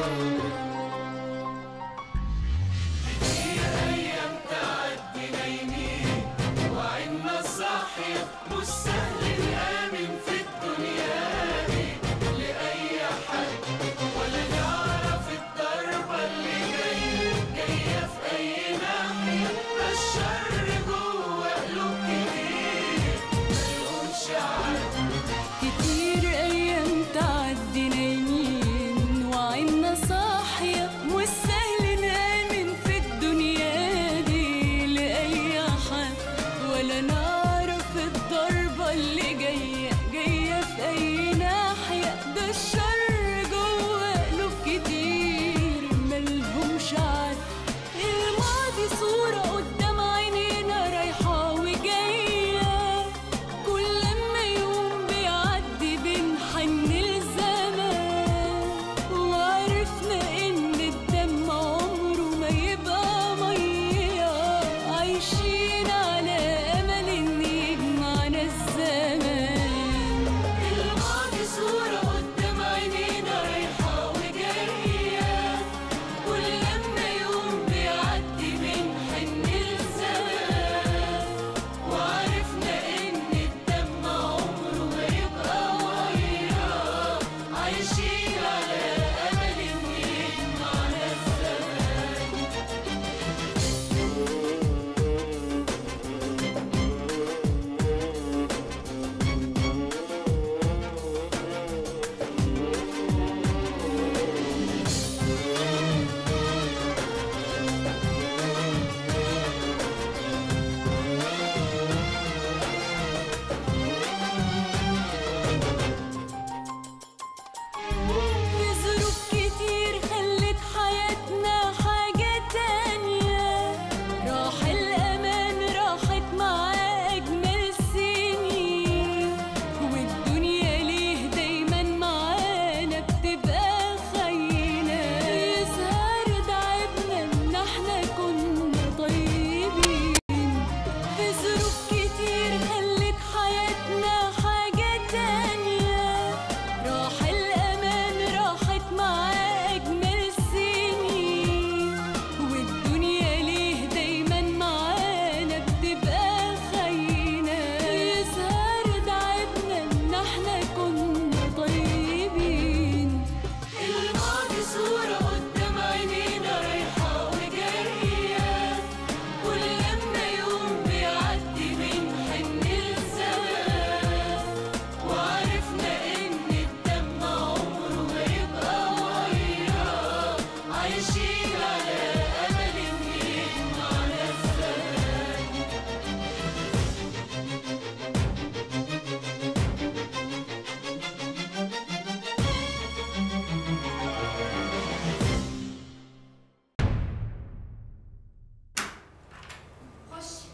كتير أيام تعدي نايمين وعينا صاحية مش سهل نآمن في الدنيا دي لأي حد ولا نعرف الضربة اللي جاية جاية في أي ناحية ده الشر جوه قلوب كتير ملهمش عد الماضي صورة قدام عينينا رايحة وجاية كل لما يوم بيعدي بنحن الزمان وعرفنا ان الدم عمره ما يبقى ميه عايشين على امل ان يجمعنا الزمان الماضي صورة قدام عينينا رايحة وجاية كل لما يوم بيعدي بنحن الزمان وعرفنا ان الدم عمره ما يبقى وياه عايشين على امل ان يجمعنا الزمان في ظروف كتير خلت حياتنا حاجة تانية راح الأمان راحت مع أجمل سنين والدنيا ليه دايما معانا بتبقى خاينة يظهر تعبنا إن احنا كنا طيبين في ظروف كتير خلت حياتنا حاجة تانية راح الأمان راحت مع أجمل سنين والدنيا ليه دايما معانا بتبقى خاينة يظهر تعبنا إن احنا كنا طيبين الماضي صورة قدام عينينا رايحة وجاية كل لما يوم بيعدي بنحن الزمان وعرفنا ان الدم عمره ما يبقى وياه عايشين على امل ان يجمعنا الزمان خشي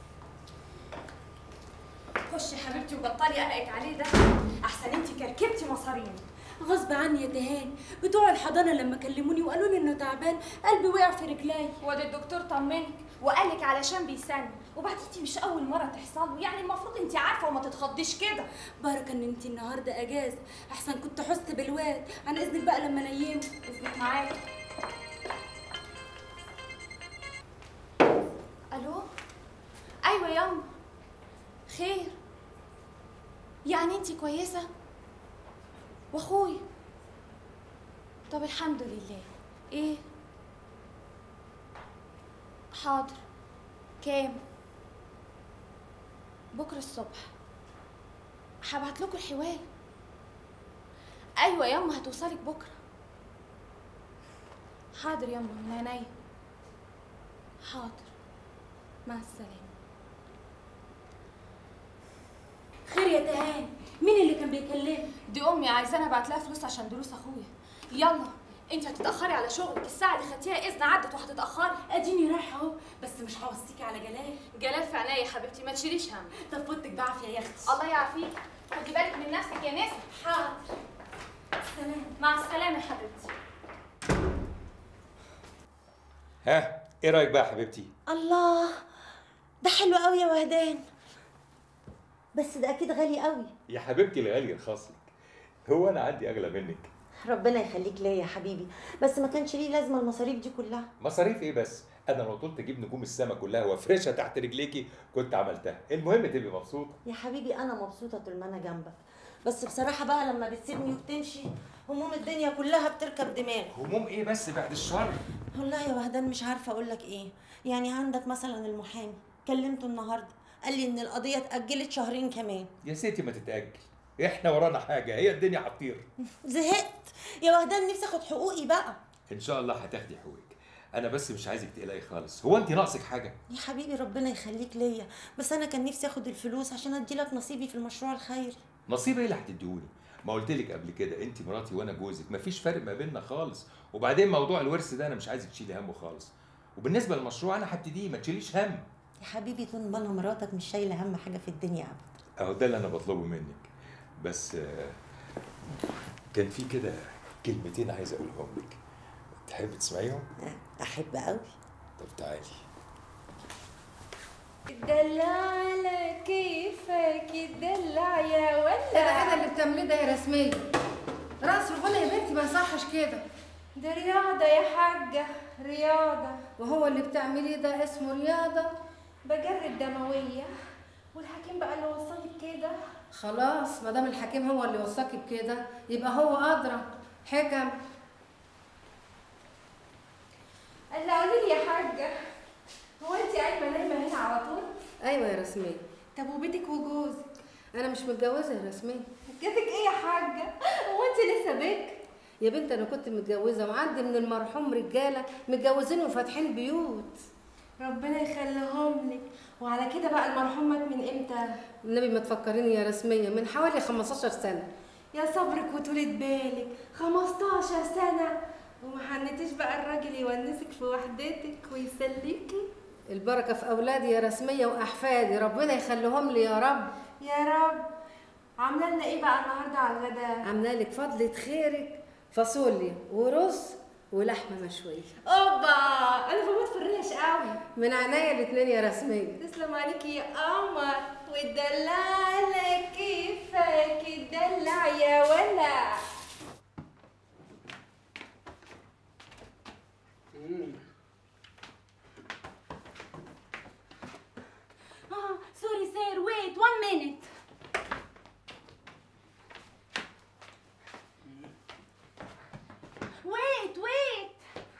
خشي يا حبيبتي وبطلي قلقك عليه ده احسن انت كركبتي مصارين غصب عني يا تهان بتوع الحضانه لما كلموني وقالوا لي انه تعبان قلبي وقع في رجلي وده الدكتور طمنك وقالك علشان بيسن وبعدين انت مش اول مره تحصل له يعني المفروض انت عارفه وما تتخضيش كده بركه ان انت النهارده اجازه احسن كنت حست بالواد عن اذنك بقى لما نيمه اذنك معايا الو ايوه ياما خير يعني انت كويسه واخوي طب الحمد لله ايه حاضر كام بكره الصبح هبعت لكم الحوال ايوه ياما هتوصلك بكره حاضر ياما من عينيا حاضر مع السلامه خير يا تهان مين اللي كان بيكلمني دي امي عايزاني ابعت لها فلوس عشان دروس اخويا يلا انت هتتاخري على شغلك الساعه اللي خدتيها اذن عدت وهتتاخري اديني رايحه اهو بس مش هوصيكي على جلال جلال في عينيا يا حبيبتي ما تشيليش هم طب فوتك بعافيه يا اختي الله يعافيك خدي بالك من نفسك يا نسا حاضر سلام مع السلامه يا حبيبتي ها ايه رايك بقى يا حبيبتي الله ده حلو قوي يا وهدان بس ده اكيد غالي قوي يا حبيبتي الغالي رخاص لك هو انا عندي اغلى منك ربنا يخليك ليا يا حبيبي بس ما كانش ليه لازمه المصاريف دي كلها مصاريف ايه بس انا لو طلت اجيب نجوم السما كلها وافرشها تحت رجليكي كنت عملتها المهم تبقي مبسوطه يا حبيبي انا مبسوطه طول ما انا جنبك بس بصراحه بقى لما بتسيبني وبتمشي هموم الدنيا كلها بتركب دماغي هموم ايه بس بعد الشر والله يا وهدان مش عارفه اقول لك ايه يعني عندك مثلا المحامي كلمته النهارده قال لي ان القضيه اتاجلت شهرين كمان يا ستي ما تتاجل احنا ورانا حاجه هي الدنيا هتطير زهقت يا وهدان نفسي اخد حقوقي بقى ان شاء الله هتاخدي حقوقك انا بس مش عايزك تقلقي خالص هو انت ناقصك حاجه يا حبيبي ربنا يخليك ليا بس انا كان نفسي اخد الفلوس عشان ادي لك نصيبي في المشروع الخيري نصيب ايه اللي هتديهولي ما قلت لك قبل كده انت مراتي وانا جوزك مفيش فرق ما بيننا خالص وبعدين موضوع الورث ده انا مش عايزك تشيلي همه خالص وبالنسبه للمشروع انا هبتديه ما تشيليش هم يا حبيبي طول ما انا مراتك مش شايله هم حاجه في الدنيا ابدا اهو ده اللي انا بطلبه منك بس آه، كان في كده كلمتين عايز اقولهم لك تحب تسمعيهم احب قوي طب تعالي الدلع على كيفك الدلع يا ايه ده ايه ولا ده اللي بتعمليه ده يا رسمية؟ رأس الغنى يا بنتي ما يصحش كده ده رياضة يا حاجة رياضة وهو اللي بتعمليه ده اسمه رياضة بجري الدموية والحكيم بقى اللي وصلي كده خلاص ما دام الحكيم هو اللي وصاكي بكده يبقى هو أدرى حكم قال لي قولي لي يا حاجة هو انت قايمة نايمة هنا على طول؟ أيوة يا رسمية طب وبيتك وجوزك أنا مش متجوزة يا رسمية جاتك ايه يا حاجة؟ هو انت لسه بك؟ يا بنت أنا كنت متجوزة وعندي من المرحوم رجالة متجوزين وفاتحين بيوت ربنا يخليهم لك وعلى كده بقى المرحوم مات من امتى؟ النبي ما تفكريني يا رسمية من حوالي 15 سنة يا صبرك وطولة بالك 15 سنة وما حنتيش بقى الراجل يونسك في وحدتك ويسليكي البركة في أولادي يا رسمية وأحفادي ربنا يخليهم لي يا رب يا رب عامله لنا ايه بقى النهارده على الغداء؟ عاملة لك فضلة خيرك فاصوليا ورز ولحمة مشوية اوبا انا بموت في الريش قوي من عينيا الاتنين يا رسمية تسلم عليكي يا قمر والدلع على كيفك الدلع يا ولا اه سوري سير ويت وان مينيت ويت ويت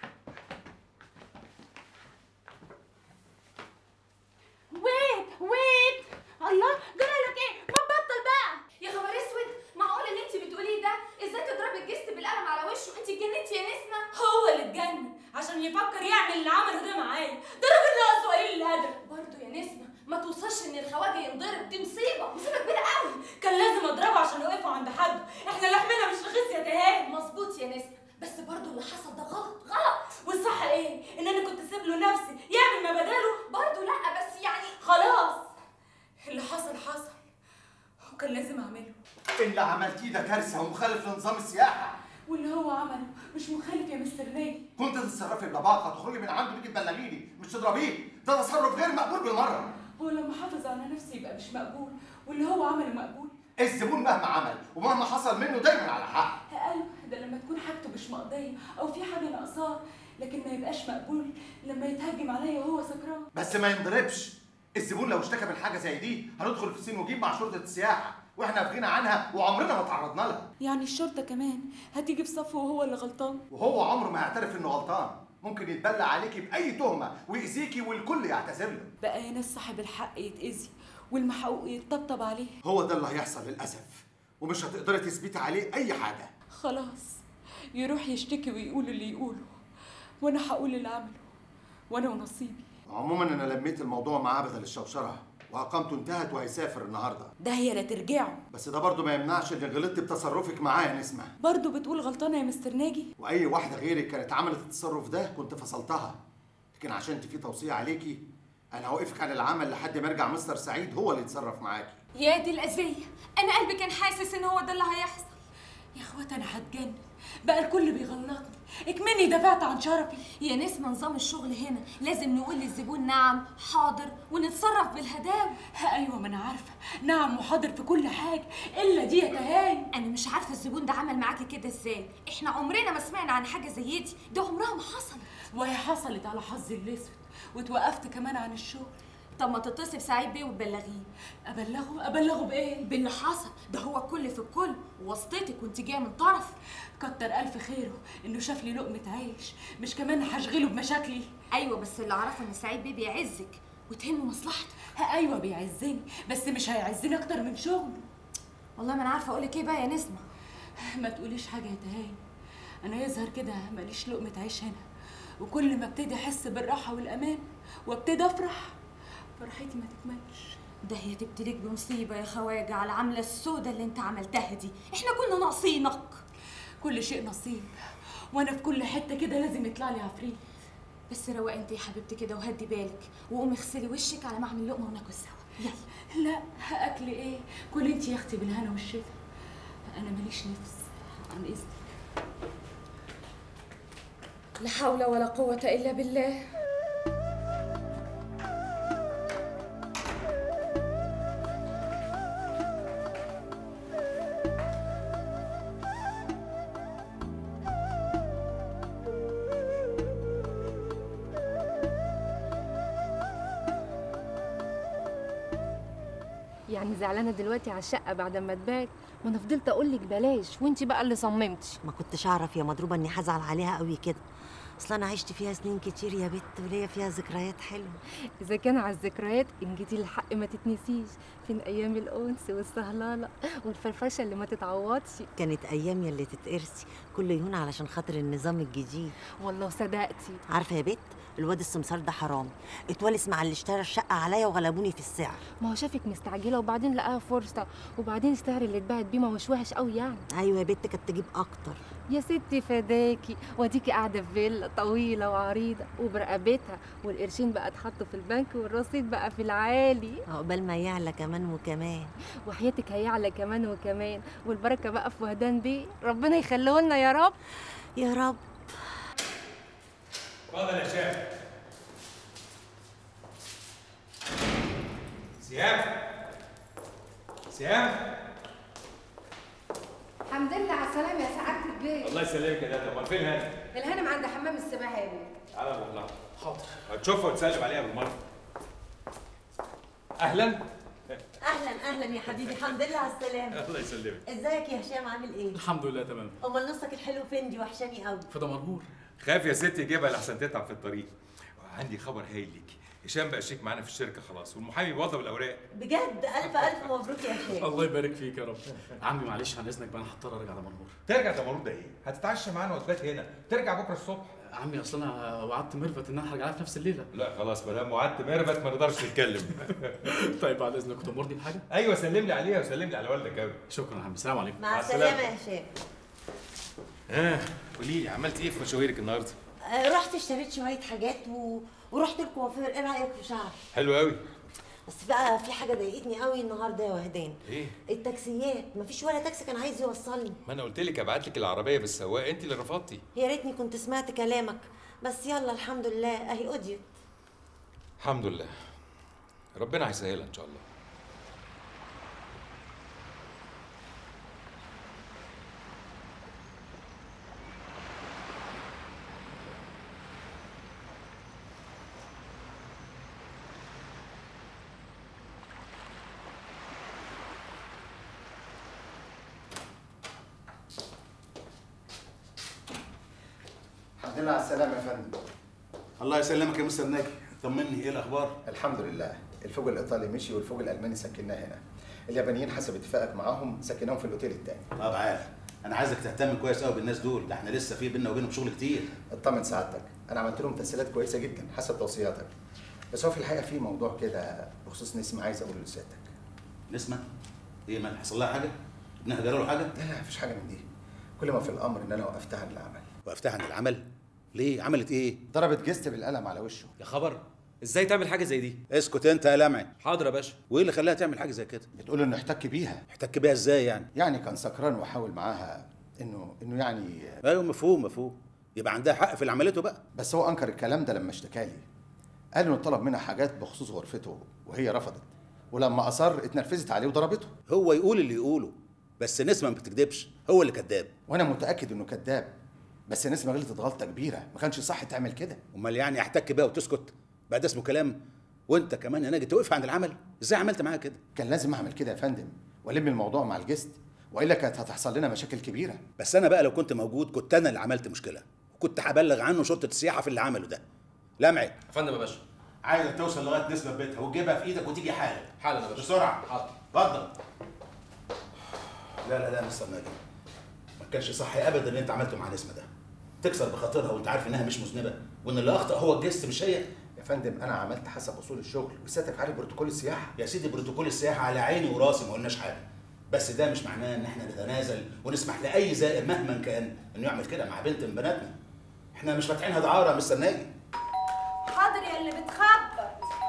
ويت ويت الله جرى لك ايه ما تبطل بقى يا خبر اسود معقول اللي انت بتقوليه ده ازاي تضربي الجست بالقلم على وشه انت اتجننتي يا نسمه هو اللي اتجنن عشان يفكر يعمل اللي عمله ده معايا ضرب الناس وقليل الادب برضه يا نسمه ما توصلش ان الخواجه ينضرب دي مصيبه مصيبه كبيره قوي كان لازم اضربه عشان يوقفوا عند حد احنا لحمنا مش رخيص يا تهاني مظبوط يا نسمه بس برضه اللي حصل ده غلط غلط والصح ايه ان انا كنت اسيب له نفسي يعمل ما بداله برضه لا بس يعني خلاص اللي حصل حصل وكان لازم اعمله اللي عملتيه ده كارثه ومخالف لنظام السياحه واللي هو عمله مش مخالف يا مستر ناجي كنت تتصرفي بلباقه تخرجي من عنده تيجي تبلغيني مش تضربيه ده تصرف غير مقبول بالمره هو لما حافظ على نفسي يبقى مش مقبول واللي هو عمله مقبول الزبون مهما عمل ومهما حصل منه دايما على حق يا قلب ده لما تكون حاجته مش مقضيه او في حاجه ناقصاه لكن ما يبقاش مقبول لما يتهجم عليا وهو سكران بس ما ينضربش الزبون لو اشتكى من حاجه زي دي هندخل في سين وجيم مع شرطه السياحه واحنا في غنى عنها وعمرنا ما تعرضنا لها يعني الشرطه كمان هتيجي في صفه وهو اللي غلطان وهو عمره ما يعترف انه غلطان ممكن يتبلى عليكي باي تهمه ويأذيكي والكل يعتذر له بقى يا ناس صاحب الحق يتأذي والمحقوق يتطبطب عليه هو ده اللي هيحصل للاسف ومش هتقدري تثبتي عليه اي حاجه خلاص يروح يشتكي ويقول اللي يقوله وانا هقول اللي عمله وانا ونصيبي عموما انا لميت الموضوع معاه بدل الشوشره واقامته انتهت وهيسافر النهارده ده هي لا ترجعه بس ده برضه ما يمنعش ان غلطت بتصرفك معاه يا نسمه برضه بتقول غلطانه يا مستر ناجي واي واحده غيرك كانت عملت التصرف ده كنت فصلتها لكن عشان انت في توصيه عليكي انا هوقفك عن العمل لحد ما يرجع مستر سعيد هو اللي يتصرف معاكي يا دي الاذيه انا قلبي كان حاسس ان هو ده اللي هيحصل يا اخوات انا هتجنن بقى الكل بيغلطني اكمني دفعت عن شرفي يا نسمة نظام الشغل هنا لازم نقول للزبون نعم حاضر ونتصرف بالهداوة ايوه ما انا عارفه نعم وحاضر في كل حاجه الا دي يا تهاني انا مش عارفه الزبون ده عمل معاكي كده ازاي احنا عمرنا ما سمعنا عن حاجه زي دي ده عمرها ما حصلت وهي حصلت على حظي الاسود واتوقفت كمان عن الشغل طب ما تتصل سعيد بيه وتبلغيه ابلغه ابلغه بايه باللي حصل ده هو الكل في الكل وسطتك وانت جايه من طرف كتر الف خيره انه شاف لي لقمه عيش مش كمان هشغله بمشاكلي ايوه بس اللي اعرفه ان سعيد بيه بيعزك وتهمه مصلحته ها ايوه بيعزني بس مش هيعزني اكتر من شغله والله ما انا عارفه اقول لك ايه بقى يا نسمه ما تقوليش حاجه يا تهاني انا يظهر كده ماليش لقمه عيش هنا وكل ما ابتدي احس بالراحه والامان وابتدي افرح فرحتي ما تكملش ده هي تبتليك بمصيبه يا خواجه على العمله السوداء اللي انت عملتها دي احنا كنا ناقصينك كل شيء نصيب وانا في كل حته كده لازم يطلع لي عفريت بس روقي انت يا حبيبتي كده وهدي بالك وقومي اغسلي وشك على ما اعمل لقمه وناكل سوا يلا لا اكل ايه كل انت يا اختي بالهنا والشفا انا ماليش نفس عن اذنك لا حول ولا قوه الا بالله يعني زعلانه دلوقتي على الشقه بعد ما اتباعت ما انا فضلت اقول لك بلاش وانت بقى اللي صممتي ما كنتش اعرف يا مضروبه اني هزعل عليها قوي كده اصل انا عشت فيها سنين كتير يا بت وليا فيها ذكريات حلوه اذا كان على الذكريات ان جيتي للحق ما تتنسيش فين ايام الانس والسهلاله والفرفشه اللي ما تتعوضش كانت ايام يلي تتقرسي كله يهون علشان خاطر النظام الجديد والله صدقتي عارفه يا بت الواد السمسار ده حرامي اتولس مع اللي اشترى الشقه عليا وغلبوني في السعر ما هو شافك مستعجله وبعدين لقاها فرصه وبعدين السعر اللي اتباعت بيه ما هوش وحش قوي يعني ايوه يا بت كانت تجيب اكتر يا ستي فداكي واديكي قاعده في فيلا طويله وعريضه وبرقبتها والقرشين بقى اتحطوا في البنك والرصيد بقى في العالي عقبال ما يعلى كمان وكمان وحياتك هيعلى كمان وكمان والبركه بقى في وهدان بيه ربنا يخليه لنا يا رب يا رب اتفضل يا شاب سيام سيام الحمد لله على السلامة يا سعادة البيت الله يسلمك يا دادا امال فين هاني؟ الهانم عند حمام السباحة يا بيه تعالى نروح لها حاضر هتشوفها وتسلم عليها بالمره اهلا اهلا اهلا يا حبيبي الحمد لله على السلامه الله يسلمك ازيك يا هشام عامل ايه الحمد لله تمام امال نصك الحلو فين دي وحشاني قوي في دمنهور خاف يا ستي جيبها لحسن تتعب في الطريق عندي خبر هايل ليكي هشام بقى شيك معانا في الشركه خلاص والمحامي بيوضب الاوراق بجد الف الف مبروك يا هشام الله يبارك فيك يا رب عمي معلش عن اذنك بقى انا هضطر ارجع دمنهور ترجع دمرود ده ايه؟ هتتعشى معانا وتبات هنا ترجع بكره الصبح عمي اصل انا وعدت ميرفت ان انا هرجع لها في نفس الليله لا خلاص ما دام وعدت ميرفت ما نقدرش نتكلم طيب بعد اذنك تأمرني بحاجه ايوه سلم لي عليها وسلم لي على والدك قوي شكرا يا عمي السلام عليكم مع مع السلامه السلامة. يا هشام ها قولي لي عملت ايه في مشاويرك النهارده؟ آه، رحت اشتريت شويه حاجات و... ورحت الكوافير ايه رايك في شعري حلو قوي بس بقى في حاجه ضايقتني قوي النهارده يا وهدان ايه؟ التاكسيات مفيش ولا تاكسي كان عايز يوصلني ما انا قلت لك ابعت لك العربيه بالسواق انت اللي رفضتي يا ريتني كنت سمعت كلامك بس يلا الحمد لله اهي قضيت الحمد لله ربنا هيسهلها ان شاء الله الحمد لله على السلامة يا فندم الله يسلمك يا مستر ناجي طمني ايه الاخبار الحمد لله الفوج الإيطالي مشي والفوج الألماني سكناه هنا اليابانيين حسب اتفاقك معاهم سكناهم في الأوتيل التاني طب عارف انا عايزك تهتم كويس قوي بالناس دول ده احنا لسه في بينا وبينهم شغل كتير اطمن سعادتك أنا عملت لهم تسهيلات كويسة جدا حسب توصياتك بس هو في الحقيقة في موضوع كده بخصوص نسمة عايز أقوله لسيادتك نسمة ايه ما حصل لها حاجه ابنها جرى له حاجه لا لا مفيش حاجة من دي كل ما في الأمر إن أنا وقفتها عن العمل وقفتها عن العمل ليه عملت ايه ضربت جست بالقلم على وشه يا خبر ازاي تعمل حاجه زي دي اسكت انت يا لمعي حاضر يا باشا وايه اللي خلاها تعمل حاجه زي كده بتقول إنه احتك بيها احتك بيها ازاي يعني يعني كان سكران وحاول معاها إنه إنه يعني ايوه مفهوم مفهوم يبقى عندها حق في اللي عملته بقى بس هو انكر الكلام ده لما اشتكى لي قال انه طلب منها حاجات بخصوص غرفته وهي رفضت ولما اصر اتنرفزت عليه وضربته هو يقول اللي يقوله بس نسمه ما بتكذبش هو اللي كذاب وانا متاكد انه كذاب بس نسمه غلطت غلطه كبيره ما كانش صح تعمل كده امال يعني احتك بقى وتسكت بقى ده اسمه كلام وانت كمان يا ناجي توقف عند العمل ازاي عملت معاها كده كان لازم اعمل كده يا فندم والم الموضوع مع الجست والا كانت هتحصل لنا مشاكل كبيره بس انا بقى لو كنت موجود كنت انا اللي عملت مشكله وكنت هبلغ عنه شرطه السياحه في اللي عمله ده لمعي يا فندم يا باشا عايزك توصل لغايه نسمه بيتها وتجيبها في ايدك وتيجي حالا حالا يا باشا بسرعه حاضر اتفضل لا لا لا مستر ناجي ما كانش صح ابدا اللي انت عملته مع نسمه ده تكسر بخاطرها وانت عارف انها مش مذنبه وان اللي اخطا هو الجست مش هي يا فندم انا عملت حسب اصول الشغل وسيادتك عارف بروتوكول السياحه يا سيدي بروتوكول السياحه على عيني وراسي ما قلناش حاجه بس ده مش معناه ان احنا نتنازل ونسمح لاي زائر مهما كان انه يعمل كده مع بنت من بناتنا احنا مش فاتحينها دعاره يا مستر ناجي حاضر يا اللي بتخبط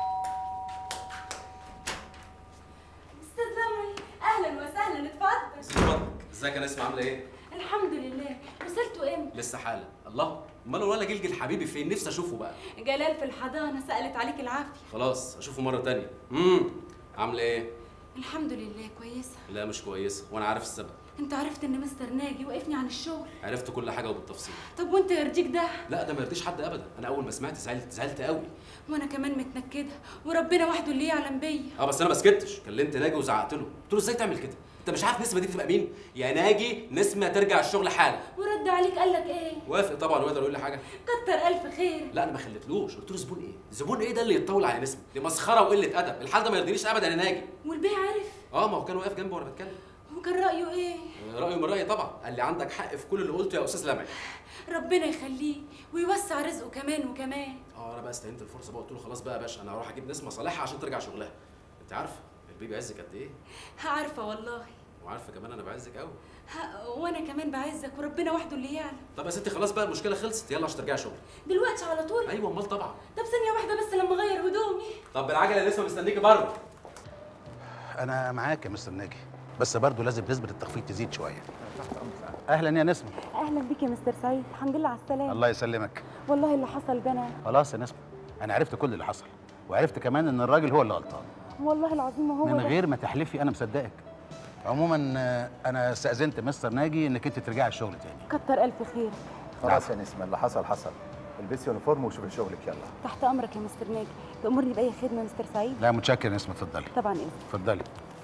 استاذ لمعي اهلا وسهلا اتفضل ازيك فضلك ازيك يا نسمة عامله ايه الحمد لله وصلتوا امتى لسه حالا الله امال ولا جلجل حبيبي فين نفسي اشوفه بقى جلال في الحضانه سالت عليك العافيه خلاص اشوفه مره تانية امم عامله ايه الحمد لله كويسه لا مش كويسه وانا عارف السبب انت عرفت ان مستر ناجي وقفني عن الشغل عرفت كل حاجه وبالتفصيل طب وانت يرضيك ده لا ده ما يرضيش حد ابدا انا اول ما سمعت زعلت زعلت قوي وانا كمان متنكده وربنا وحده اللي يعلم بيا اه بس انا ما سكتش كلمت ناجي وزعقت له قلت له ازاي تعمل كده انت مش عارف نسمه دي تبقى مين يا ناجي نسمه ترجع الشغل حالا ورد عليك قال لك ايه وافق طبعا ويقدر يقول لي حاجه كتر الف خير لا انا ما خليتلوش قلت له زبون ايه زبون ايه ده اللي يتطول على نسمه دي مسخره وقله ادب الحال ده ما يرضينيش ابدا يا ناجي والبيه عارف اه ما هو كان واقف جنبي وانا بتكلم وكان رايه ايه رايه من رايي طبعا قال لي عندك حق في كل اللي قلته يا استاذ لمعي ربنا يخليه ويوسع رزقه كمان وكمان اه انا بقى استهنت الفرصه بقى قلت له خلاص بقى يا باشا انا هروح اجيب نسمه صالحها عشان ترجع شغلها انت عارفه البيبي عزك قد ايه عارفه والله وعارفه كمان انا بعزك قوي ها وانا كمان بعزك وربنا وحده اللي يعلم طب يا ستي خلاص بقى المشكله خلصت يلا عشان ترجعي شغل دلوقتي على طول ايوه امال طبعا طب ثانيه واحده بس لما اغير هدومي طب بالعجله لسه مستنيكي بره انا معاك يا مستر ناجي بس برضه لازم نسبه التخفيض تزيد شويه اهلا يا نسمه اهلا بيك يا مستر سعيد الحمد لله على السلامه الله يسلمك والله اللي حصل ده انا خلاص يا نسمه انا عرفت كل اللي حصل وعرفت كمان ان الراجل هو اللي غلطان والله العظيم هو من ده. غير ما تحلفي انا مصدقك عموما آه، انا استاذنت مستر ناجي انك انت ترجعي الشغل تاني كتر الف خير خلاص يا نسمه اللي حصل حصل البسي يونيفورم وشوفي شغلك يلا تحت امرك يا مستر ناجي تامرني باي خدمه يا مستر سعيد لا متشكر يا نسمه اتفضلي طبعا اذن اتفضلي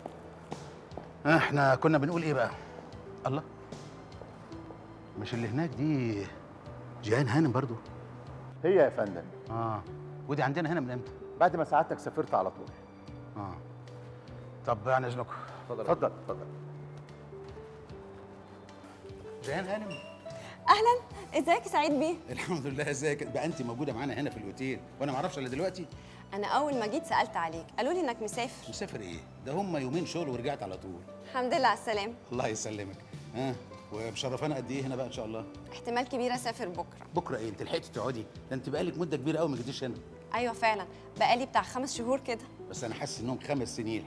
احنا كنا بنقول ايه بقى الله مش اللي هناك دي جيهان هانم برضو هي يا فندم اه ودي عندنا هنا من امتى بعد ما سعادتك سافرت على طول اه طب عن اذنكم اتفضل اتفضل اتفضل جيهان هانم اهلا ازيك يا سعيد بيه الحمد لله ازيك بقى انت موجوده معانا هنا في الاوتيل وانا ما اعرفش الا دلوقتي انا اول ما جيت سالت عليك قالوا لي انك مسافر مسافر ايه ده هم يومين شغل ورجعت على طول الحمد لله على السلامه الله يسلمك ها ومشرفانا قد ايه هنا بقى ان شاء الله احتمال كبير اسافر بكره بكره ايه انت لحقتي تقعدي ده انت بقالك مده كبيره قوي ما جيتيش هنا ايوه فعلا بقالي بتاع خمس شهور كده بس انا حاسس انهم خمس سنين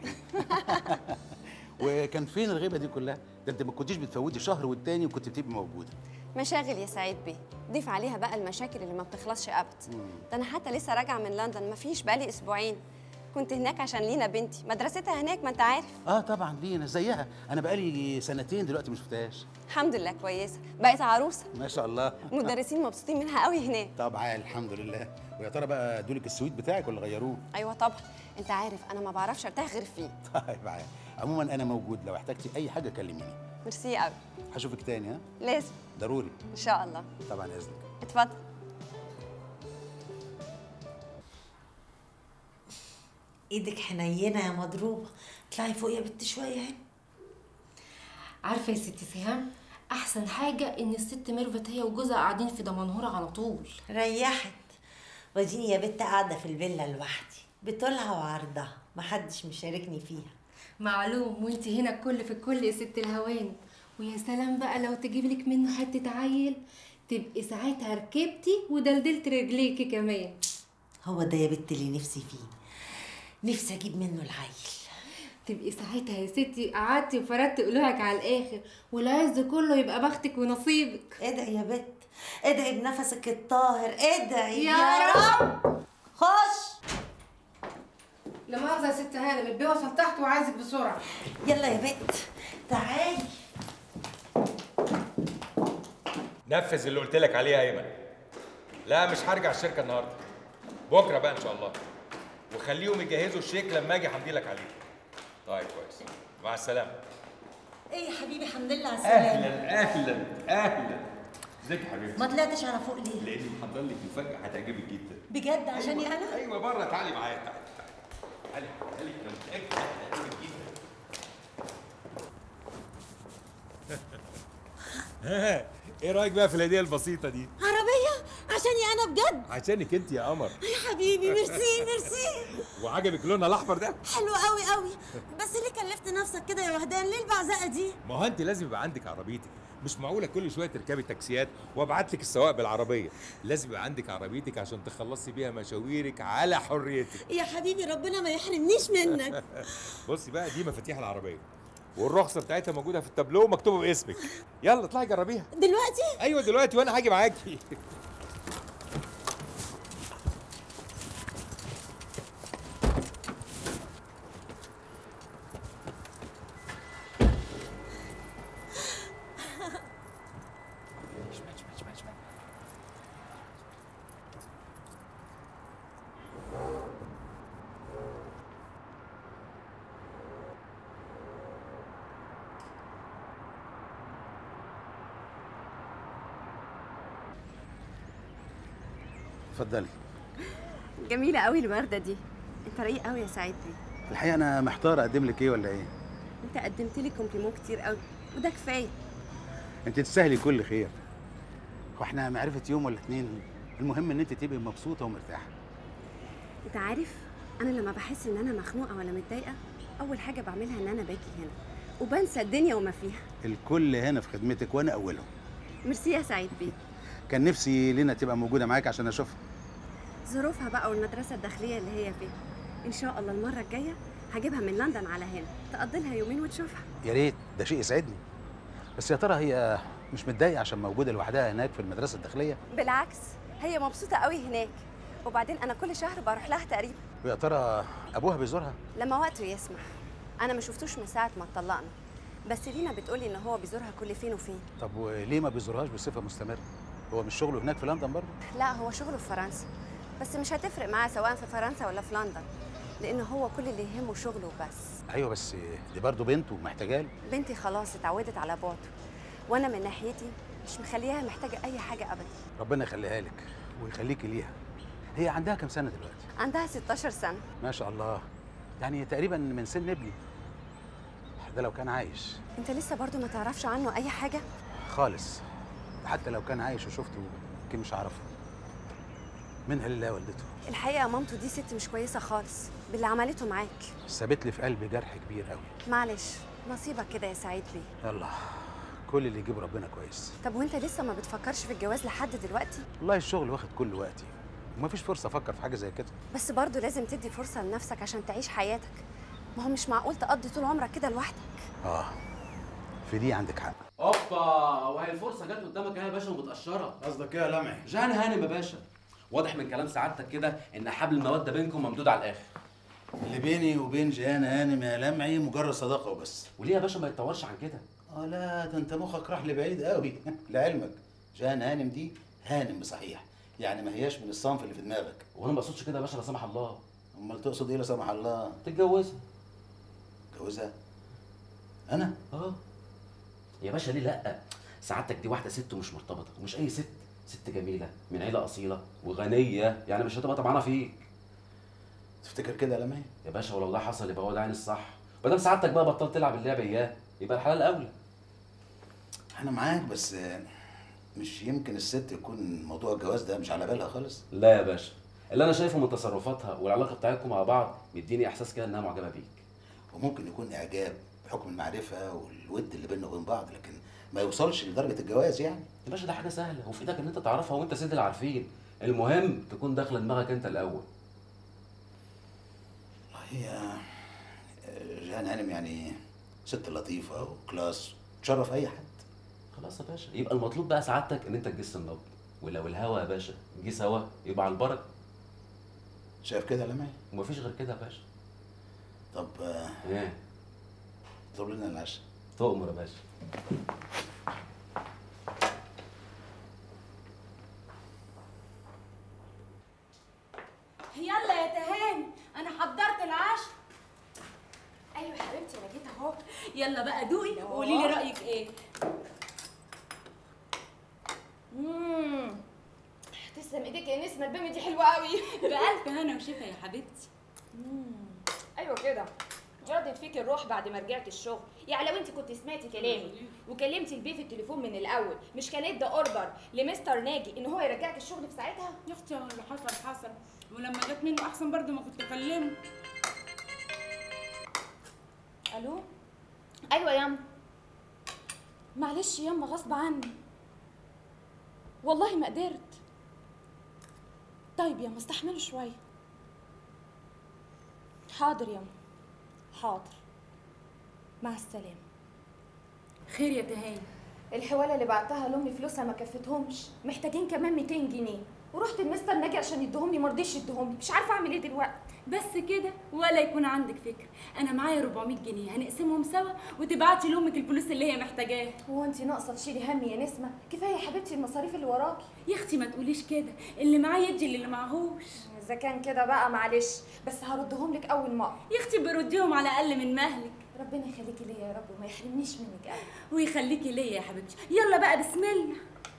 وكان فين الغيبه دي كلها ده انت ما كنتيش بتفوتي شهر والتاني وكنت بتبقي موجوده مشاغل يا سعيد بيه ضيف عليها بقى المشاكل اللي ما بتخلصش ابد ده انا حتى لسه راجعه من لندن ما فيش بقالي اسبوعين كنت هناك عشان لينا بنتي مدرستها هناك ما انت عارف اه طبعا لينا زيها انا بقالي سنتين دلوقتي ما شفتهاش الحمد لله كويسه بقت عروسه ما شاء الله المدرسين مبسوطين منها قوي هناك طبعا الحمد لله ويا ترى بقى دولك السويت بتاعك ولا غيروه ايوه طبعا انت عارف انا ما بعرفش ارتاح غير فيه طيب عال. عموما انا موجود لو احتجتي اي حاجه كلميني ميرسي قوي هشوفك تاني ها لازم ضروري ان شاء الله طبعا اذنك اتفضل ايدك حنينه يا مضروبه اطلعي فوق يا بنت شويه هنا عارفه يا ست سهام احسن حاجه ان الست ميرفت هي وجوزها قاعدين في دمنهور على طول ريحت وديني يا بنت قاعده في الفيلا لوحدي بطولها وعرضها محدش مشاركني فيها معلوم وانت هنا الكل في الكل يا ست الهوان ويا سلام بقى لو تجيب لك منه حته عيل تبقي ساعتها ركبتي ودلدلت رجليكي كمان هو ده يا بنت اللي نفسي فيه نفسي اجيب منه العيل تبقي ساعتها يا ستي قعدتي وفردتي قلوعك على الاخر والعز كله يبقى بختك ونصيبك ادعي يا بت ادعي بنفسك الطاهر ادعي يا رب خش لا مؤاخذة يا ست هانم البيه وصل تحت وعايزك بسرعة يلا يا بت تعالي نفذ اللي قلت لك عليه يا ايمن لا مش هرجع الشركه النهارده بكره بقى ان شاء الله وخليهم يجهزوا الشيك لما اجي همضي لك عليه طيب كويس مع السلامه ايه يا حبيبي الحمد لله على السلامه اهلا اهلا اهلا ازيك يا حبيبتي ما طلعتش على فوق ليه لاني محضر لك مفاجاه هتعجبك جدا بجد عشاني أيوة. انا ايوه بره تعالي معايا تعالي تعالي تعالي انا متاكد هتعجبك جدا ها ايه رايك بقى في الهديه البسيطه دي عربيه عشاني انا بجد عشانك انت يا قمر يا حبيبي ميرسي ميرسي وعجبك لونها الاحمر ده حلو قوي قوي بس ليه كلفت نفسك كده يا وهدان ليه البعزقه دي ما هو انت لازم يبقى عندك عربيتك مش معقوله كل شويه تركبي تاكسيات وابعت لك السواق بالعربيه لازم يبقى عندك عربيتك عشان تخلصي بيها مشاويرك على حريتك يا حبيبي ربنا ما يحرمنيش منك بصي بقى دي مفاتيح العربيه والرخصه بتاعتها موجوده في التابلو مكتوبه باسمك يلا اطلعي جربيها دلوقتي ايوه دلوقتي وانا هاجي معاكي اتفضلي جميله قوي الورده دي انت رقيق قوي يا سعيد بيه الحقيقه انا محتار اقدم لك ايه ولا ايه انت قدمت لي كومبليمون كتير قوي وده كفايه انت تستاهلي كل خير واحنا معرفه يوم ولا اتنين المهم ان انت تبقي مبسوطه ومرتاحه انت عارف انا لما بحس ان انا مخنوقه ولا متضايقه اول حاجه بعملها ان انا باجي هنا وبنسى الدنيا وما فيها الكل هنا في خدمتك وانا اولهم ميرسي يا سعيد بيه كان نفسي لينا تبقى موجوده معاك عشان اشوفها ظروفها بقى والمدرسه الداخليه اللي هي فيها ان شاء الله المره الجايه هجيبها من لندن على هنا تقضي لها يومين وتشوفها يا ريت ده شيء يسعدني بس يا ترى هي مش متضايقه عشان موجوده لوحدها هناك في المدرسه الداخليه بالعكس هي مبسوطه قوي هناك وبعدين انا كل شهر بروح لها تقريبا ويا ترى ابوها بيزورها لما وقته يسمح انا ما شفتوش من ساعه ما اتطلقنا بس لينا بتقولي ان هو بيزورها كل فين وفين طب وليه ما بيزورهاش بصفه مستمره هو مش شغله هناك في لندن برضه لا هو شغله في فرنسا بس مش هتفرق معاه سواء في فرنسا ولا في لندن لان هو كل اللي يهمه شغله وبس ايوه بس دي برضه بنته محتاجه له بنتي خلاص اتعودت على بعده وانا من ناحيتي مش مخليها محتاجه اي حاجه ابدا ربنا يخليها لك ويخليكي ليها هي عندها كام سنه دلوقتي عندها 16 سنه ما شاء الله يعني تقريبا من سن ابني ده لو كان عايش انت لسه برضو ما تعرفش عنه اي حاجه خالص حتى لو كان عايش وشفته يمكن مش هعرفه منها لله والدته الحقيقه مامته دي ست مش كويسه خالص باللي عملته معاك سابت لي في قلبي جرح كبير قوي معلش نصيبك كده يا سعيد بيه يلا كل اللي يجيب ربنا كويس طب وانت لسه ما بتفكرش في الجواز لحد دلوقتي والله الشغل واخد كل وقتي ومفيش فرصه افكر في حاجه زي كده بس برضو لازم تدي فرصه لنفسك عشان تعيش حياتك ما هو مش معقول تقضي طول عمرك كده لوحدك اه في دي عندك حق اوبا وهي الفرصه جت قدامك اهي يا باشا ومتقشره قصدك ايه يا لمعي جان هانم يا باشا واضح من كلام سعادتك كده ان حبل الموده بينكم ممدود على الاخر اللي بيني وبين جيهان هانم يا لمعي مجرد صداقه وبس وليه يا باشا ما يتطورش عن كده اه لا ده انت مخك راح لبعيد قوي لعلمك جيهان هانم دي هانم بصحيح يعني ما هياش من الصنف اللي في دماغك وانا ما اقصدش كده يا باشا لا سمح الله امال تقصد ايه لا سمح الله تتجوزها جوزها انا اه يا باشا ليه لا سعادتك دي واحده ست ومش مرتبطه ومش اي ست ست جميله من عيله اصيله وغنيه يعني مش هتبقى طمعانه فيك تفتكر كده يا لمعي يا باشا ولو ده حصل يبقى هو ده عين الصح ما دام سعادتك بقى بطلت تلعب اللعبه اياه يبقى الحلال اولى انا معاك بس آه، مش يمكن الست يكون موضوع الجواز ده مش على بالها خالص لا يا باشا اللي انا شايفه من تصرفاتها والعلاقه بتاعتكم مع بعض مديني احساس كده انها معجبه بيك وممكن يكون اعجاب بحكم المعرفه والود اللي بيننا وبين بعض لكن ما يوصلش لدرجه الجواز يعني يا باشا ده حاجه سهله وفي ايدك ان انت تعرفها وانت سيد العارفين المهم تكون داخله دماغك انت الاول هي جيهان هانم يعني ست لطيفه وكلاس تشرف اي حد خلاص يا باشا يبقى المطلوب بقى سعادتك ان انت تجس النبض ولو الهوا يا باشا جه سوا يبقى على البركه شايف كده يا لمعي ومفيش غير كده يا باشا طب آه، ايه اطلب لنا العشاء تؤمر يا باشا يلا يا تهاني انا حضرت العشاء ايوه يا حبيبتي انا جيت اهو يلا بقى دوقي وقولي لي رايك ايه امم تسلم ايديك يا نسمه الباميه دي حلوه قوي بألف هنا وشفا يا حبيبتي ايوه كده ردت فيك الروح بعد ما رجعت الشغل يعني لو انت كنت سمعتي كلامي وكلمتي البيه في التليفون من الاول مش كان ادى اوردر لمستر ناجي ان هو يرجعك الشغل في ساعتها يا اختي هو اللي حصل حصل ولما جت منه احسن برضه ما كنت اكلمه الو ايوه ياما معلش ياما غصب عني والله ما قدرت طيب ياما استحملوا شويه حاضر ياما حاضر مع السلامه خير يا تهاني الحواله اللي بعتها لامي فلوسها ما كفتهمش محتاجين كمان 200 جنيه ورحت المستر ناجي عشان يديهم لي ما رضيش يديهم لي مش عارفه اعمل ايه دلوقتي بس كده ولا يكون عندك فكره انا معايا 400 جنيه هنقسمهم سوا وتبعتي لامك الفلوس اللي هي محتاجاها هو انت ناقصه تشيلي همي يا نسمه كفايه يا حبيبتي المصاريف اللي وراكي يا اختي ما تقوليش كده اللي معاه يدي اللي معهوش اذا كان كده بقى معلش بس هردهم لك اول مره يا اختي برديهم على الاقل من مهلك ربنا يخليكي ليا يا رب وما يحرمنيش منك ابدا ويخليكي ليا يا حبيبتي يلا بقى بسم الله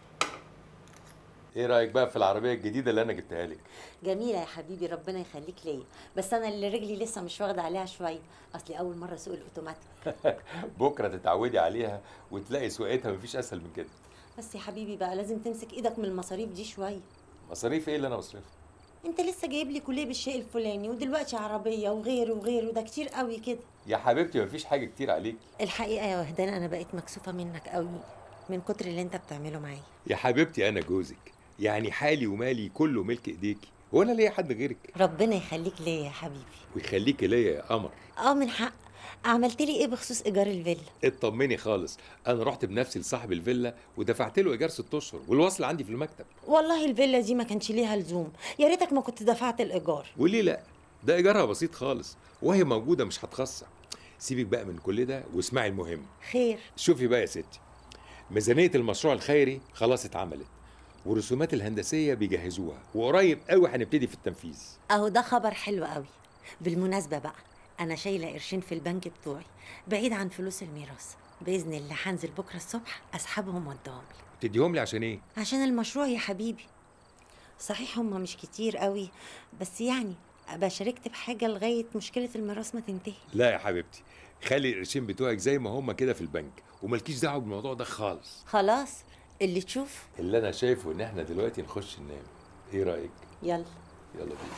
ايه رايك بقى في العربيه الجديده اللي انا جبتها لك جميلة يا حبيبي ربنا يخليك ليا بس أنا اللي رجلي لسه مش واخدة عليها شوية أصلي أول مرة أسوق الأوتوماتيك بكره تتعودي عليها وتلاقي سواقتها مفيش اسهل من كده بس يا حبيبي بقى لازم تمسك إيدك من المصاريف دي شوية مصاريف ايه اللي انا بصرفها أنت لسه جايب لي كلية بالشيء الفلاني ودلوقتي عربية وغيره وغيره ده كتير قوي كده يا حبيبتي مفيش حاجه كتير عليك الحقيقة يا وهدان أنا بقيت مكسوفة منك قوي من كتر اللي أنت بتعمله معايا يا حبيبتي انا جوزك يعني حالي ومالي كله ملك ايديكي هو انا ليا حد غيرك ربنا يخليك ليا يا حبيبي ويخليكي ليا يا قمر اه من حق عملت لي ايه بخصوص ايجار الفيلا اطمني خالص انا رحت بنفسي لصاحب الفيلا ودفعت له ايجار ست اشهر والوصل عندي في المكتب والله الفيلا دي ما كانش ليها لزوم يا ريتك ما كنت دفعت الايجار وليه لا ده ايجارها بسيط خالص وهي موجوده مش هتخسر سيبك بقى من كل ده واسمعي المهم خير شوفي بقى يا ستي ميزانيه المشروع الخيري خلاص اتعملت والرسومات الهندسيه بيجهزوها وقريب قوي هنبتدي في التنفيذ اهو ده خبر حلو قوي بالمناسبه بقى انا شايله قرشين في البنك بتوعي بعيد عن فلوس الميراث باذن الله هنزل بكره الصبح اسحبهم وادهم لك تديهم لي عشان ايه عشان المشروع يا حبيبي صحيح هم مش كتير قوي بس يعني ابقى شاركت بحاجه لغايه مشكله الميراث ما تنتهي لا يا حبيبتي خلي القرشين بتوعك زي ما هما كده في البنك وملكيش دعوه بالموضوع ده خالص خلاص اللي تشوف اللي انا شايفه ان احنا دلوقتي نخش ننام ايه رايك يلا يلا بينا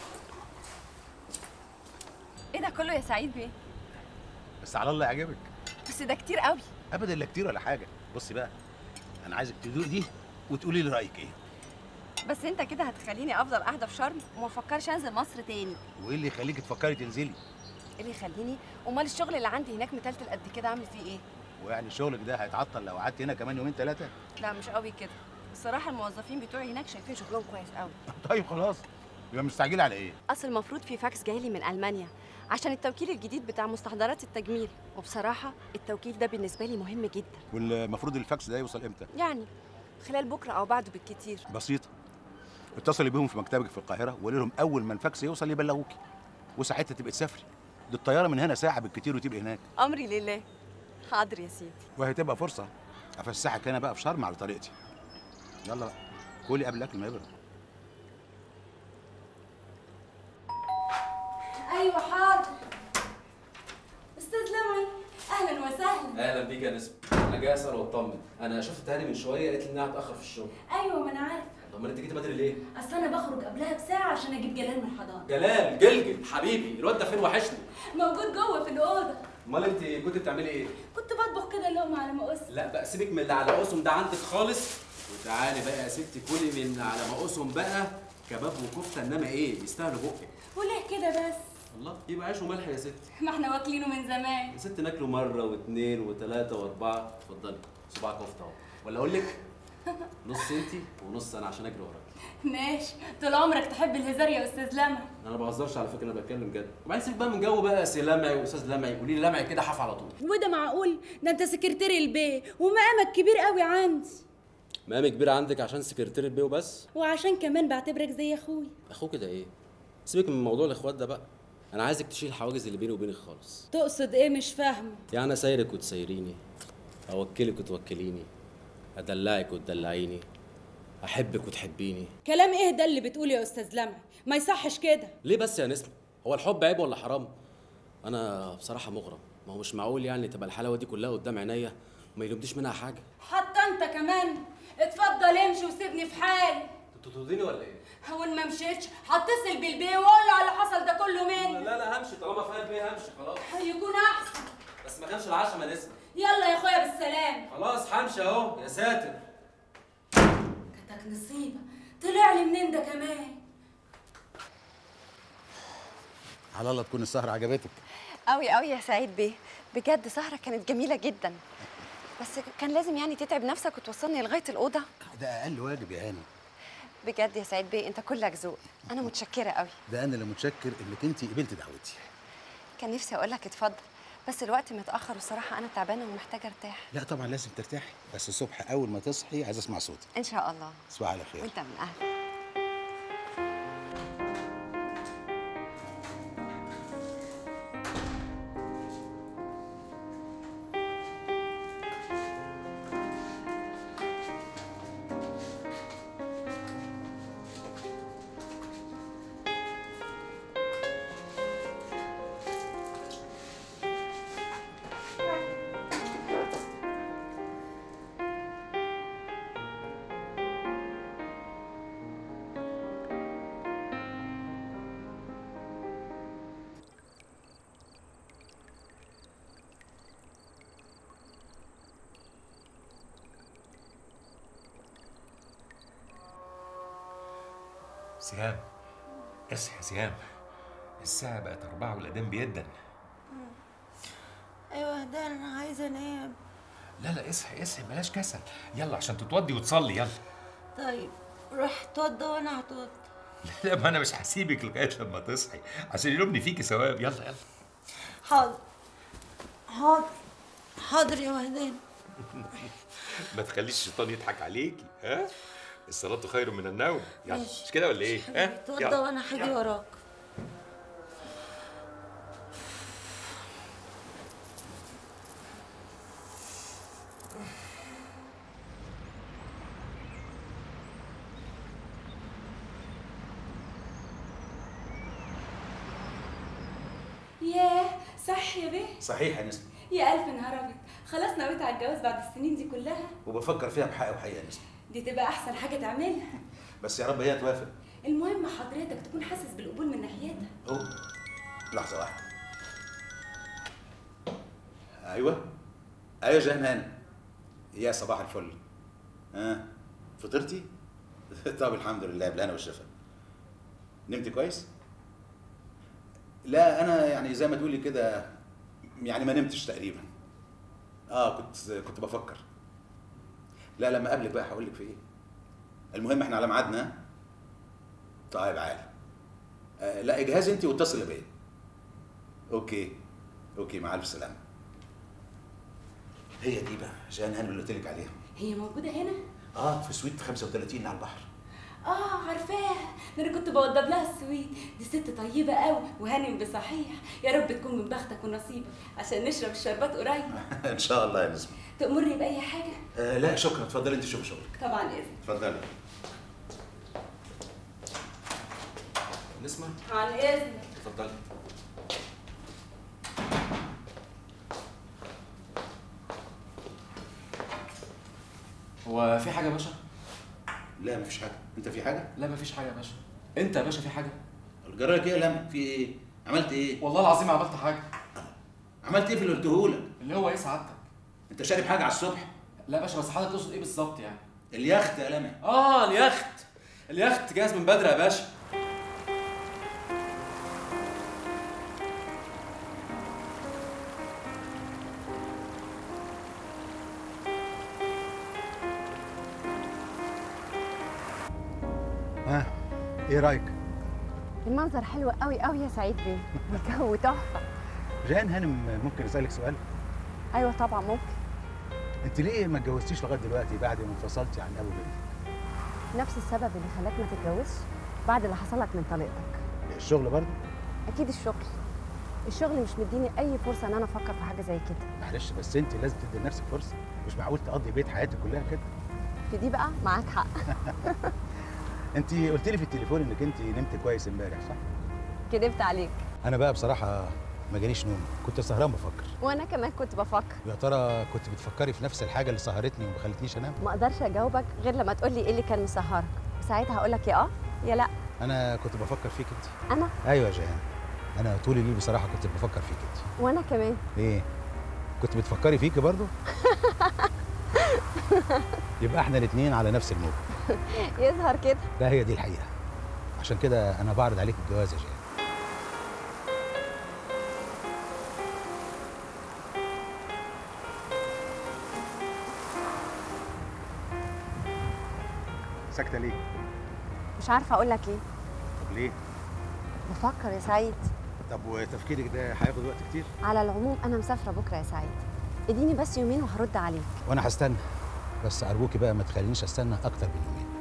ايه ده كله يا سعيد بيه بس على الله يعجبك بس ده كتير قوي ابدا لا كتير ولا حاجه بصي بقى انا عايزك تدوق دي وتقولي لي رايك ايه بس انت كده هتخليني افضل قاعده في شرم وما افكرش انزل مصر تاني وايه اللي يخليك تفكري تنزلي ايه اللي يخليني امال الشغل اللي عندي هناك متلتل قد كده اعمل فيه ايه ويعني شغلك ده هيتعطل لو قعدت هنا كمان يومين ثلاثه لا مش قوي كده الصراحه الموظفين بتوعي هناك شايفين شغلهم كويس قوي طيب خلاص يبقى مستعجله على ايه اصل المفروض في فاكس جاي لي من المانيا عشان التوكيل الجديد بتاع مستحضرات التجميل وبصراحه التوكيل ده بالنسبه لي مهم جدا والمفروض الفاكس ده يوصل امتى يعني خلال بكره او بعده بالكتير بسيطه اتصلي بيهم في مكتبك في القاهره وقولي لهم اول ما الفاكس يوصل يبلغوكي وساعتها تبقي تسافري دي الطياره من هنا ساعه بالكتير وتبقي هناك امري لله حاضر يا سيدي وهتبقى فرصه افسحك انا بقى في شرم على طريقتي يلا بقى كلي قبل الاكل ما يبرد ايوه حاضر استاذ لمعي اهلا وسهلا اهلا بيك يا نسمة انا جاي اسال واطمن انا شفت تهاني من شويه قالت لي انها هتاخر في الشغل ايوه ما انا عارفه طب ما انت جيتي بدري ليه اصل انا بخرج قبلها بساعه عشان اجيب جلال من الحضانه جلال جلجل حبيبي الواد ده فين وحشني موجود جوه في الاوضه امال انت كنت بتعملي ايه كنت بطبخ كده لقمه على مقص لا بقى سيبك من اللي على قسم ده عندك خالص وتعالي بقى يا ستي كلي من على مقاسهم بقى كباب وكفته انما ايه يستاهلوا بقك وليه كده بس الله يبقى عيش وملح يا ست ما احنا واكلينه من زمان يا ست ناكله مره واثنين وثلاثه واربعه اتفضلي صباع كفته اهو ولا اقول لك نص انتي ونص انا عشان اجري وراك ماشي طول عمرك تحب الهزار يا استاذ لمع انا ما بهزرش على فكره انا بتكلم جد وبعدين سيبك بقى من جو بقى سي لمعي واستاذ لمعي قولي لي لمعي كده حف على طول وده معقول ده انت سكرتير البيه ومقامك كبير قوي عندي مقام كبير عندك عشان سكرتير البيه وبس وعشان كمان بعتبرك زي اخوي اخوك ده ايه سيبك من موضوع الاخوات ده بقى انا عايزك تشيل الحواجز اللي بيني وبينك خالص تقصد ايه مش فاهمه يعني اسايرك وتسيريني اوكلك وتوكليني ادلعك وتدلعيني احبك وتحبيني كلام ايه ده اللي بتقوله يا استاذ لمع ما يصحش كده ليه بس يا نسمة هو الحب عيب ولا حرام انا بصراحه مغرم ما هو مش معقول يعني تبقى الحلاوه دي كلها قدام عينيا وما يلمديش منها حاجه حتى انت كمان اتفضل امشي وسيبني في حالي انتوا ترضيني ولا ايه هو إن ما مشيتش هتصل بالبيه واقول له على اللي حصل ده كله مني لا لا همشي طالما فيها البيه همشي خلاص هيكون احسن بس ما كانش العشاء ما نسمة يلا يا اخويا بالسلام خلاص همشي اهو يا ساتر كتك نصيبه طلع لي منين ده كمان على الله تكون السهرة عجبتك قوي قوي يا سعيد بيه بجد سهرة كانت جميلة جدا بس كان لازم يعني تتعب نفسك وتوصلني لغاية الأوضة ده أقل واجب يا هاني بجد يا سعيد بيه أنت كلك ذوق أنا متشكرة قوي ده أنا اللي متشكر إنك أنت قبلت دعوتي كان نفسي أقول لك اتفضل بس الوقت متأخر والصراحة أنا تعبانة ومحتاجة أرتاح لا طبعا لازم ترتاحي بس الصبح أول ما تصحي عايز أسمع صوتك إن شاء الله تصبحي على خير وأنت من أهل سهام اصحي يا سهام الساعة بقت أربعة والأذان بيدن ايوه ده انا عايزه انام لا لا اصحي اصحي بلاش كسل يلا عشان تتوضي وتصلي يلا طيب روح اتوضى وانا هتوضى لا ما أنا مش هسيبك لغاية لما تصحي عشان يلومني فيكي ثواب يلا يلا حاضر حاضر حاضر يا وهدان ما تخليش الشيطان يضحك عليكي ها الصلاة خير من النوم يلا ماشي. مش كده ولا ايه؟ ها؟ اتوضى يلا. وانا هاجي وراك ياه صح يا بيه صحيح يا نسمة يا الف نهار ابيض خلاص نويت على الجواز بعد السنين دي كلها وبفكر فيها بحق وحقيقة يا نسمة دي تبقى احسن حاجه تعملها بس يا رب هي توافق المهم حضرتك تكون حاسس بالقبول من ناحيتها أوه. لحظة واحدة أيوه أيوه جهان هاني يا صباح الفل ها فطرتي؟ طب الحمد لله بالهنا والشفا نمت كويس؟ لا أنا يعني زي ما تقولي كده يعني ما نمتش تقريبا اه كنت كنت بفكر لا لما اقابلك بقى هقول لك في ايه المهم احنا على ميعادنا ها؟ طيب عالي آه لا اجهزي انت واتصلي بيا اوكي اوكي مع الف سلامه هي دي بقى جان هاني اللي قلت لك عليها هي موجوده هنا اه في سويت 35 على البحر اه عارفاها ده انا كنت بوضب لها السويت دي ست طيبه قوي وهانم بصحيح يا رب تكون من بختك ونصيبك عشان نشرب الشربات قريب ان شاء الله يا نسمه تأمرني بأي حاجة؟ آه لا شكرا اتفضلي انت شوفي شغلك طبعا إذن اتفضلي نسمة عن إذنك اتفضلي هو في حاجة يا باشا؟ لا مفيش حاجه انت في حاجه لا مفيش حاجة يا باشا انت يا باشا في حاجة؟ الجرايه ايه يا لما في ايه عملت ايه والله العظيم ما عملت حاجة عملت ايه في اللي قلته لك اللي هو ايه سعادتك؟ انت شارب حاجه على الصبح لا يا باشا بس حضرتك تقصد ايه بالظبط يعني؟ اليخت يا لمى اه اليخت اليخت جاهز من بدري يا باشا ايه رايك المنظر حلو قوي قوي يا سعيد بيه الجو تحفه جيهان هانم ممكن اسالك سؤال ايوه طبعا ممكن انت ليه ما اتجوزتيش لغايه دلوقتي بعد ما انفصلتي عن ابو بنتك نفس السبب اللي خلاك ما تتجوزش بعد اللي حصل لك من طليقتك الشغل برضه اكيد الشغل الشغل مش مديني اي فرصه ان انا افكر في حاجه زي كده معلش بس انت لازم تدي لنفسك فرصه مش معقول تقضي بيت حياتك كلها كده في دي بقى معاك حق انت قلت لي في التليفون انك انت نمت كويس امبارح صح كدبت عليك انا بقى بصراحه ما جاليش نوم كنت سهران بفكر وانا كمان كنت بفكر يا ترى كنت بتفكري في نفس الحاجه اللي سهرتني وما خلتنيش انام ما اقدرش اجاوبك غير لما تقول لي ايه اللي كان مسهرك وساعتها هقول لك يا اه يا لا انا كنت بفكر فيك انت انا ايوه يا جيهان انا طول الليل بصراحه كنت بفكر فيك انت وانا كمان ايه كنت بتفكري فيكي برضو يبقى احنا الاثنين على نفس الموجه يظهر كده لا هي دي الحقيقه عشان كده انا بعرض عليك الجواز يا جيهان ساكته ليه مش عارفه اقول لك ايه طب ليه بفكر يا سعيد طب وتفكيرك ده هياخد وقت كتير على العموم انا مسافره بكره يا سعيد اديني بس يومين وهرد عليك وانا هستنى بس ارجوكي بقى ما تخلينيش استنى اكتر من يومين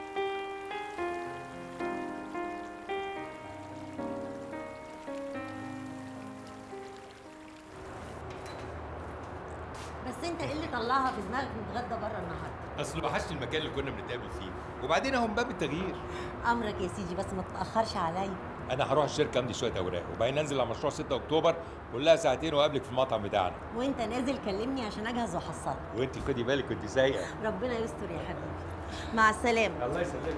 بس انت ايه اللي طلعها في دماغك نتغدى بره النهارده اصل وحشني المكان اللي كنا بنتقابل فيه وبعدين اهو من باب التغيير امرك يا سيدي بس ما تتاخرش عليا انا هروح الشركه امضي شويه اوراق وبعدين انزل على مشروع 6 اكتوبر كلها ساعتين واقابلك في المطعم بتاعنا وانت نازل كلمني عشان اجهز واحصلك وانت خدي بالك كنت سايقه ربنا يستر يا حبيبي مع السلامه الله يسلمك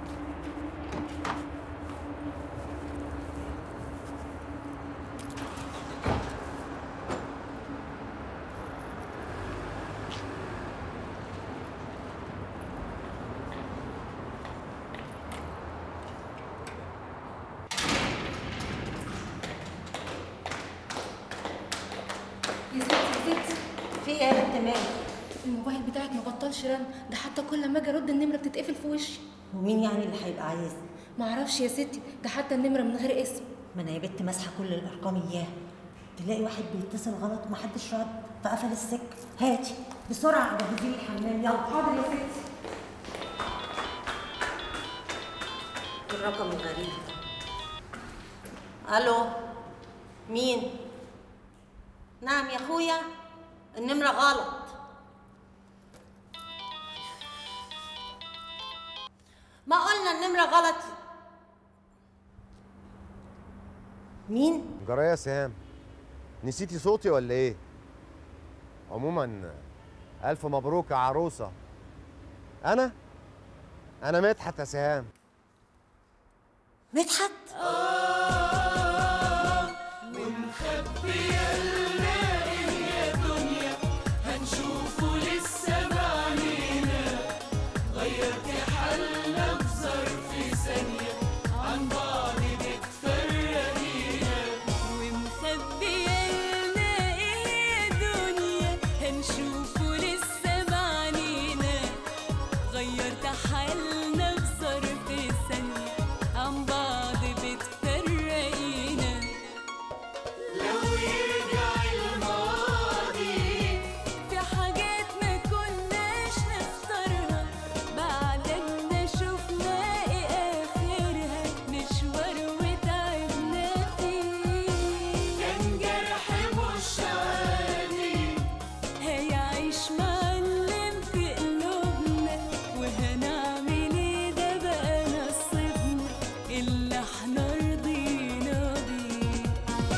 يا ستي يا ستي في ايه يا بنت مالك الموبايل بتاعك ما بطلش رن ده حتى كل ما اجي ارد النمره بتتقفل في وشي ومين يعني اللي هيبقى عايزني ما اعرفش يا ستي ده حتى النمره من غير اسم ما انا يا بنت ماسحه كل الارقام اياها تلاقي واحد بيتصل غلط ومحدش رد فقفل السك هاتي بسرعه جهزي لي الحمام يلا حاضر يا ستي الرقم الغريب ده الو مين نعم يا اخويا النمره غلط ما قلنا النمره غلط مين جرايه يا سهام نسيتي صوتي ولا ايه عموما الف مبروك يا عروسه انا انا مدحت يا سهام مدحت ونخبي النائم يا دنيا هنشوفه لسه بعينينا غيرت حالنا في ظرف ثانية عن بعض بتفرقينا ومخبية لنا ايه يا دنيا هنشوفه لسه بعينينا غيرت حالنا في ظرف ثانية عن بعض بتفرقينا لو يرجع الماضي في حاجات ما كناش نختارها بعد ما شفنا ايه اخرها مشوار وتعبنا فيه كان جرح مش عادي هيعيش معلم في قلوبنا وهنعمل ايه ده بقى نصيبنا اللي احنا رضينا بيه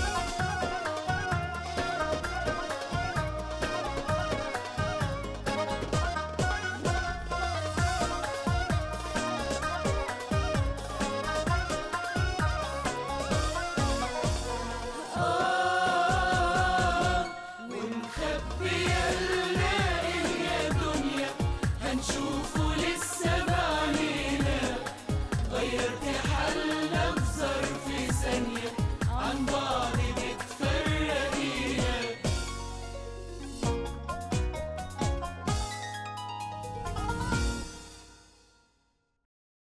ونخبي النائم يا دنيا هنشوفه لسه بعينينا غيرت